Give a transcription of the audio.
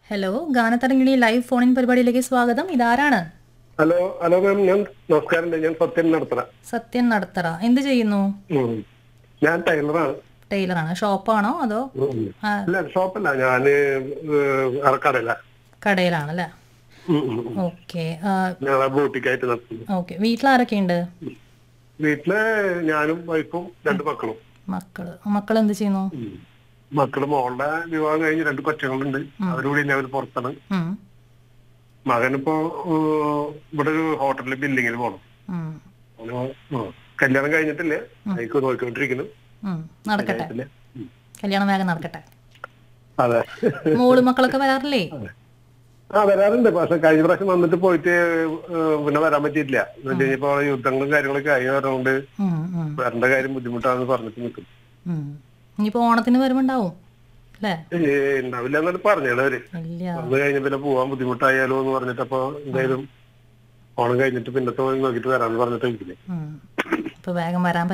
Hello Ganatharangini live ഫോണിൻ പരിപാടിയിലേക്ക് സ്വാഗതം ഇതാരാണ് ഹലോ ഹലോ മാം ഞാൻ നമസ്കാരം ഞാൻ സത്യൻ നടത്തറ സത്യൻ നടത്തറ എന്ത് ചെയ്യുന്നു ഉം. ഞാൻ ടൈലറാണ് ടൈലറാണ് ഷോപ്പാണോ അതോ ഉം. ആ, ഇല്ല ഷോപ്പല്ല ഞാന് അറക്കടല കടയിലാണല്ലേ ഓക്കെ ഞങ്ങളെ ബോട്ടിക്കായിട്ട് നടത്തുന്നു ഓക്കെ വീട്ടിലാരൊക്കെ ഉണ്ട് വീട്ടില് ഞാനും വൈഫും രണ്ട് മക്കളും മക്കള് മക്കൾ എന്ത് ചെയ്യുന്നു ഉം. മക്കള് മോളുടെ വിവാഹം കഴിഞ്ഞ് രണ്ട് കൊച്ചുങ്ങളുണ്ട് അവരുകൂടി ഇല്ല അവർ പുറത്താണ് ഉം, മകനിപ്പോ ഏഹ്, ഇവിടെ ഒരു ഹോട്ടലിൽ ബില്ലിങ്ങിൽ പോണം ഉം, അവന് ഉം. കല്യാണം കഴിഞ്ഞിട്ടില്ല അതിക്ക് നോക്കിക്കൊണ്ടിരിക്കുന്നു ഉം. നടക്കട്ടെ കഴിഞ്ഞിട്ടില്ല. ഉം. കല്യാണം വേഗം നടക്കട്ടെ അതെ മോള് മക്കളൊക്കെ വരാറില്ലേ ആ വരാറുണ്ട് പക്ഷെ കഴിഞ്ഞ പ്രാവശ്യം വന്നിട്ട് പോയിട്ട് ഏഹ്, പിന്നെ വരാൻ പറ്റിയിട്ടില്ല എന്ന് വെച്ച് കഴിഞ്ഞപ്പോ യുദ്ധങ്ങളും കാര്യങ്ങളൊക്കെ ആയി പറഞ്ഞുകൊണ്ട് ഉം, ഉം, വരേണ്ട കാര്യം ബുദ്ധിമുട്ടാണെന്ന് പറഞ്ഞിട്ട് നിൽക്കും ഉം. ഇനിയിപ്പോ ഓണത്തിന് വരുമ്പുണ്ടാവും അല്ലേ ഏ, ഉണ്ടാവില്ല എന്നാണ് പറഞ്ഞത് അവര് ഇല്ല വന്നു കഴിഞ്ഞ പിന്നെ പോവാൻ ബുദ്ധിമുട്ടായാലോ എന്ന് പറഞ്ഞിട്ട് അപ്പൊ എന്തായാലും ഓണം കഴിഞ്ഞിട്ട് പിന്നത്തെ നോക്കിട്ട് വരാന്ന് പറഞ്ഞിട്ട് ഇരിക്കുന്നത് ഉം. ഇപ്പൊ വേഗം വരാൻ